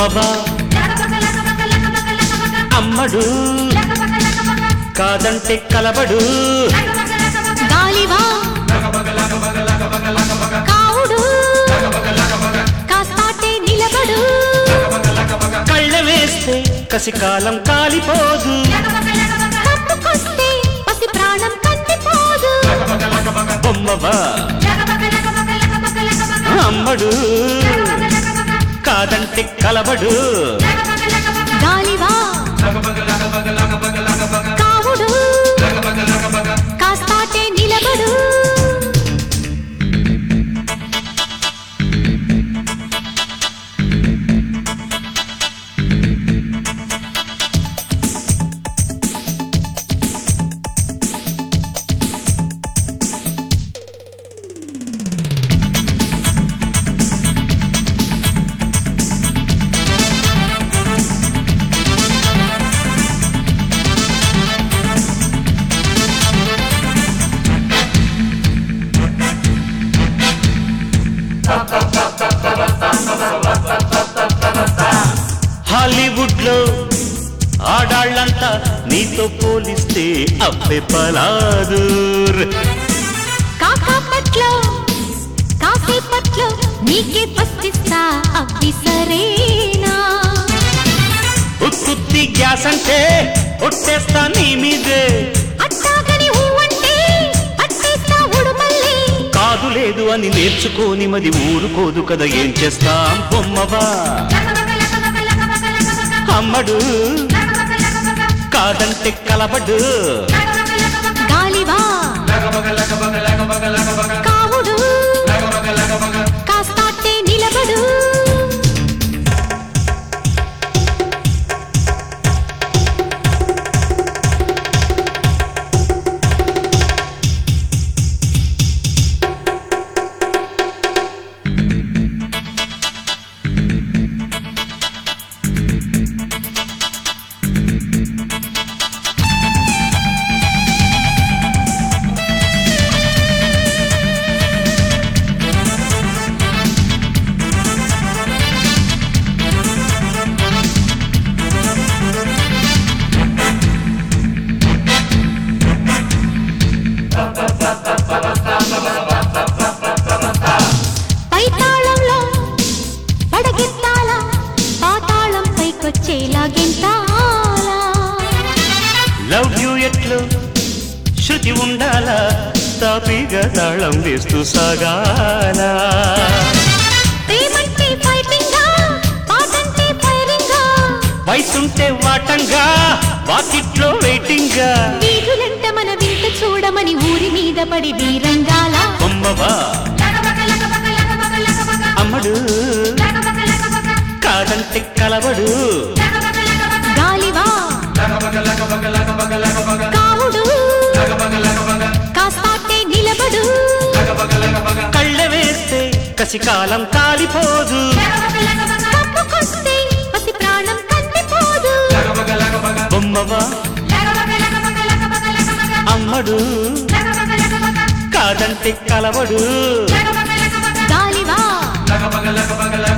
బొమ్మవా అమ్మడు కాదంటే కలబడు గాలివా కావుడు కాస్తాటే నిలబడు కళ్ళ వేస్తే కసికాలం కాలిపోదు కప్పుకొస్తే పసి ప్రాణం కందిపోదు బొమ్మవా అమ్మడు కాదంటే కలబడు గాలివా కావుడు కాస్తాటే నిలబడు హాలీవుడ్ లో ఆడాళ్ళంతా నీతో పోలిస్తే అబ్బె పలాదూర్ కాకాపట్లో కాసేపట్లో నీకే పస్తిస్తా అవి సరేనా ఉత్తుత్తి గ్యాస్ అంటే ఒట్టేస్తా నీ మీదే అట్టాగని ఊవంటే అట్టేస్తా ఉడుమల్లి కాదు లేదు అని నేర్చుకోని మది ఊరుకోదు కదా ఏం చేస్తాం బొమ్మవా అమ్మడు కాదంటే కలబడు గాలివా కావుడు కాస్తాటే నిలబడు పైతాళంలో పడగెత్తాలా పాతాళం పైకొచ్చేలా గెంతాలా లవ్ యూ ఎట్లు శృతి ఉండాలా తాపిగా తాళం వేస్తూ సాగాలా ప్రేమంటే ఫైటింగా పాటంటే ఫైరింగా వయసుంటే వాటంగా వాకిట్లో వెయిటింగ్గా వీధులంట మన వింత చూడమని ఊరి మీద పడి వీరంగాల బొమ్మవా అమ్మడు కాదంటే కలబడు గాలివా కావుడు కాస్తాటే నిలబడు కళ్ళ వేస్తే కసికాలం కాలిపోదు కప్పుకొస్తే పసి ప్రాణం కందిపోదు బొమ్మవా అమ్మడు కాదంటే కలబడు గాలివా